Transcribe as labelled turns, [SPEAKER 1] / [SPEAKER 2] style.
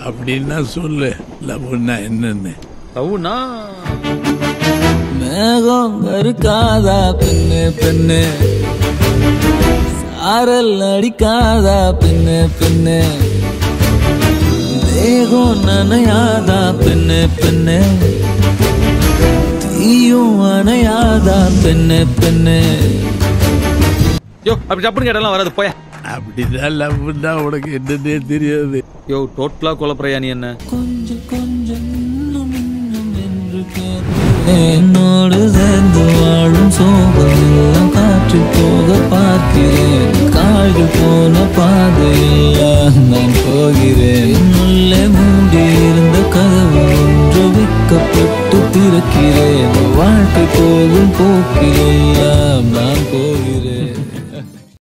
[SPEAKER 1] அப்படின்னா சொல்லு லவ்னா என்னன்னு
[SPEAKER 2] லவ்னா
[SPEAKER 3] மேகம் கருக்காதா பெண்ணு பெண்ணு சாரல் அடிக்காதா பெண்ணு பெண்ணு தேகம் நனையாதா பெண்ணு பெண்ணு தீயும் அணையாதா பெண்ணு பெண்ணு
[SPEAKER 2] யோ அப்படி டப்புனு கேட்டாலாம் வராது போய
[SPEAKER 1] அப்படிதான் லவ்னா உனக்கு என்னன்னே தெரியாது
[SPEAKER 2] யோ டோட்டலா குழப்பறையா நீ என்ன
[SPEAKER 3] கொஞ்சம் கொஞ்சம் இன்னும் இன்னும் என்று கேட்கிறேன். என்னோடு சேர்ந்து வாழும் சோகம் எல்லாம் காற்று போக பார்க்கிறேன் காய்கள் போன பாதையெல்லாம் நான் போகிறேன்